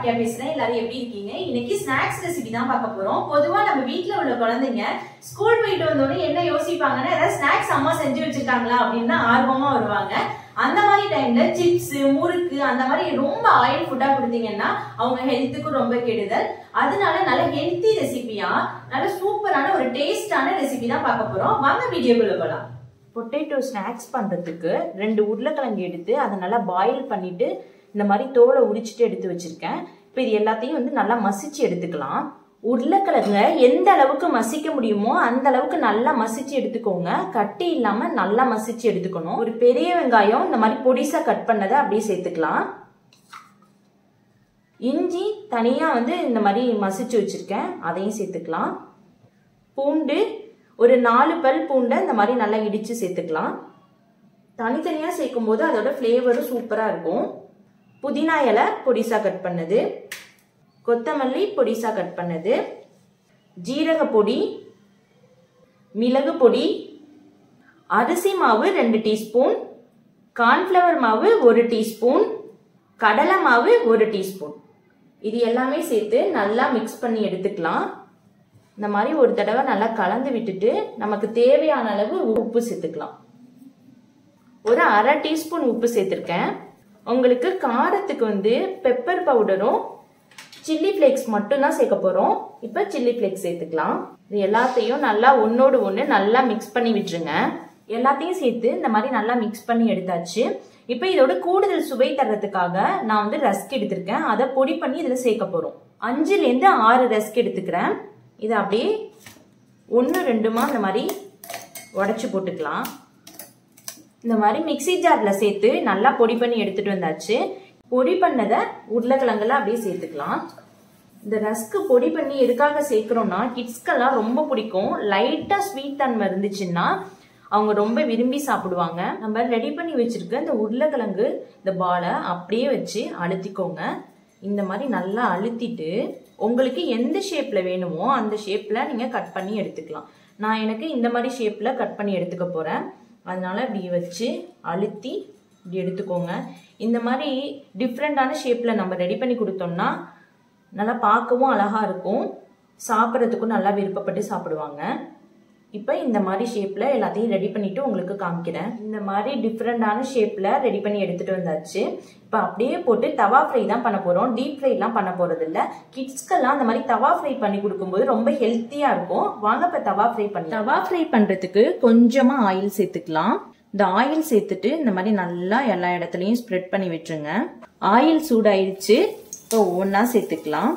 பாக்கியா பேசுறேன் எல்லாரும் எப்படி இருக்கீங்க இன்னைக்கு ஸ்நாக்ஸ் ரெசிபி தான் பார்க்க போறோம் பொதுவா நம்ம வீட்ல உள்ள குழந்தைங்க ஸ்கூல் போயிட்டு வந்தோடனே என்ன யோசிப்பாங்கன்னா ஏதாவது ஸ்நாக்ஸ் அம்மா செஞ்சு வச்சிருக்காங்களா அப்படின்னு தான் ஆர்வமா வருவாங்க அந்த மாதிரி டைம்ல சிப்ஸ் முறுக்கு அந்த மாதிரி ரொம்ப ஆயில் ஃபுட்டா கொடுத்தீங்கன்னா அவங்க ஹெல்த்துக்கும் ரொம்ப கெடுதல் அதனால நல்ல ஹெல்த்தி ரெசிபியா நல்ல சூப்பரான ஒரு டேஸ்டான ரெசிபி தான் பார்க்க போறோம் வாங்க வீடியோக்குள்ள போலாம் பொட்டேட்டோ ஸ்நாக்ஸ் பண்ணுறதுக்கு ரெண்டு உருளைக்கிழங்கு எடுத்து அதை நல்லா பாயில் பண்ணிட்டு இந்த மாதிரி தோலை உரிச்சிட்டு எடுத்து வச்சிருக்கேன் இப்போ இது எல்லாத்தையும் வந்து நல்லா மசிச்சு எடுத்துக்கலாம் உருளைக்கிழங்க எந்த அளவுக்கு மசிக்க முடியுமோ அந்த அளவுக்கு நல்லா மசிச்சு எடுத்துக்கோங்க கட்டி இல்லாம நல்லா மசிச்சு எடுத்துக்கணும் ஒரு பெரிய வெங்காயம் இந்த மாதிரி பொடிசா கட் பண்ணதை அப்படியே சேர்த்துக்கலாம் இஞ்சி தனியா வந்து இந்த மாதிரி மசிச்சு வச்சிருக்கேன் அதையும் சேர்த்துக்கலாம் பூண்டு ஒரு நாலு பல் பூண்டை இந்த மாதிரி நல்லா இடித்து சேர்த்துக்கலாம் தனித்தனியாக சேர்க்கும் போது அதோட ஃப்ளேவரும் சூப்பராக இருக்கும் புதினா இலை பொடிசா கட் பண்ணது கொத்தமல்லி பொடிசா கட் பண்ணது ஜீரக பொடி மிளகு பொடி அரிசி மாவு ரெண்டு டீஸ்பூன் கார்ன்ஃப்ளவர் மாவு ஒரு டீஸ்பூன் கடலை மாவு ஒரு டீஸ்பூன் இது எல்லாமே சேர்த்து நல்லா மிக்ஸ் பண்ணி எடுத்துக்கலாம் இந்த மாதிரி ஒரு தடவை நல்லா கலந்து விட்டுட்டு நமக்கு தேவையான அளவு உப்பு சேர்த்துக்கலாம் ஒரு அரை டீஸ்பூன் உப்பு சேர்த்துருக்கேன் உங்களுக்கு காரத்துக்கு வந்து பெப்பர் பவுடரும் சில்லி ஃப்ளேக்ஸ் மட்டும்தான் சேர்க்க போகிறோம் இப்போ சில்லி ஃப்ளேக்ஸ் சேர்த்துக்கலாம் இது எல்லாத்தையும் நல்லா ஒன்னோடு ஒன்று நல்லா மிக்ஸ் பண்ணி விட்டுருங்க எல்லாத்தையும் சேர்த்து இந்த மாதிரி நல்லா மிக்ஸ் பண்ணி எடுத்தாச்சு இப்போ இதோட கூடுதல் சுவை தர்றதுக்காக நான் வந்து ரஸ்க் எடுத்திருக்கேன் அதை பொடி பண்ணி இதில் சேர்க்க போகிறோம் அஞ்சுலேருந்து ஆறு ரஸ்க் எடுத்துக்கிறேன் இதை அப்படியே ஒன்று ரெண்டுமா இந்த மாதிரி உடச்சி போட்டுக்கலாம் இந்த மாதிரி மிக்சி ஜாரில் சேர்த்து நல்லா பொடி பண்ணி எடுத்துகிட்டு வந்தாச்சு பொடி பண்ணதை உருளைக்கிழங்குல அப்படியே சேர்த்துக்கலாம் இந்த ரஸ்க்கு பொடி பண்ணி எதுக்காக சேர்க்குறோம்னா கிட்ஸ்க்கெல்லாம் ரொம்ப பிடிக்கும் லைட்டாக ஸ்வீட் தன்மை இருந்துச்சுன்னா அவங்க ரொம்ப விரும்பி சாப்பிடுவாங்க நம்ம ரெடி பண்ணி வச்சிருக்க இந்த உருளைக்கிழங்கு இந்த பாலை அப்படியே வச்சு அழுத்திக்கோங்க இந்த மாதிரி நல்லா அழுத்திட்டு உங்களுக்கு எந்த ஷேப்பில் வேணுமோ அந்த ஷேப்பில் நீங்கள் கட் பண்ணி எடுத்துக்கலாம் நான் எனக்கு இந்த மாதிரி ஷேப்பில் கட் பண்ணி எடுத்துக்க போகிறேன் அதனால இப்படி வச்சு அழுத்தி இப்படி எடுத்துக்கோங்க இந்த மாதிரி டிஃப்ரெண்ட்டான ஷேப்பில் நம்ம ரெடி பண்ணி கொடுத்தோம்னா நல்லா பார்க்கவும் அழகாக இருக்கும் சாப்பிட்றதுக்கும் நல்லா விருப்பப்பட்டு சாப்பிடுவாங்க இப்போ இந்த மாதிரி ஷேப்பில் எல்லாத்தையும் ரெடி பண்ணிவிட்டு உங்களுக்கு காமிக்கிறேன் இந்த மாதிரி டிஃப்ரெண்டான ஷேப்பில் ரெடி பண்ணி எடுத்துகிட்டு வந்தாச்சு இப்போ அப்படியே போட்டு தவா ஃப்ரை தான் பண்ண போகிறோம் டீப் ஃப்ரைலாம் பண்ண போகிறது இல்லை கிட்ஸ்க்கெல்லாம் அந்த மாதிரி தவா ஃப்ரை பண்ணி கொடுக்கும்போது ரொம்ப ஹெல்த்தியாக இருக்கும் வாங்க இப்போ தவா ஃப்ரை பண்ணி தவா ஃப்ரை பண்ணுறதுக்கு கொஞ்சமாக ஆயில் சேர்த்துக்கலாம் இந்த ஆயில் சேர்த்துட்டு இந்த மாதிரி நல்லா எல்லா இடத்துலையும் ஸ்ப்ரெட் பண்ணி விட்டுருங்க ஆயில் சூடாயிடுச்சு இப்போ ஒவ்வொன்றா சேர்த்துக்கலாம்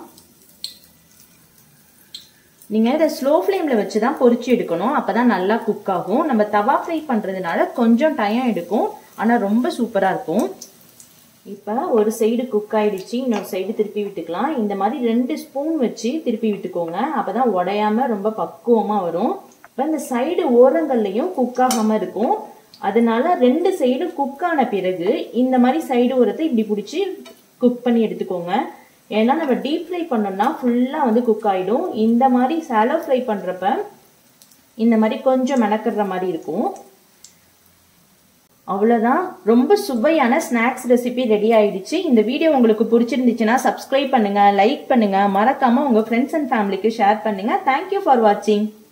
நீங்கள் இதை ஸ்லோ ஃப்ளேமில் வச்சு தான் பொரிச்சு எடுக்கணும் அப்போ தான் நல்லா குக் ஆகும் நம்ம தவா ஃப்ரை பண்ணுறதுனால கொஞ்சம் டைம் எடுக்கும் ஆனால் ரொம்ப சூப்பராக இருக்கும் இப்போ ஒரு சைடு குக் ஆயிடுச்சு இன்னொரு சைடு திருப்பி விட்டுக்கலாம் இந்த மாதிரி ரெண்டு ஸ்பூன் வச்சு திருப்பி விட்டுக்கோங்க அப்போ தான் உடையாம ரொம்ப பக்குவமாக வரும் இப்போ இந்த சைடு ஓரங்கள்லையும் குக் ஆகாமல் இருக்கும் அதனால ரெண்டு சைடு குக் ஆன பிறகு இந்த மாதிரி சைடு ஓரத்தை இப்படி பிடிச்சி குக் பண்ணி எடுத்துக்கோங்க ஏன்னா நம்ம டீப் ஃப்ரை பண்ணோம்னா ஃபுல்லாக வந்து குக் ஆகிடும் இந்த மாதிரி சாலோ ஃப்ரை பண்ணுறப்ப இந்த மாதிரி கொஞ்சம் மெனக்கிற மாதிரி இருக்கும் அவ்வளோதான் ரொம்ப சுவையான ஸ்நாக்ஸ் ரெசிபி ரெடி ஆயிடுச்சு இந்த வீடியோ உங்களுக்கு பிடிச்சிருந்துச்சுன்னா சப்ஸ்கிரைப் பண்ணுங்க லைக் பண்ணுங்க மறக்காம உங்க ஃப்ரெண்ட்ஸ் அண்ட் ஃபேமிலிக்கு ஷேர் பண்ணுங்க தேங்க்யூ ஃபார் வாட்சிங்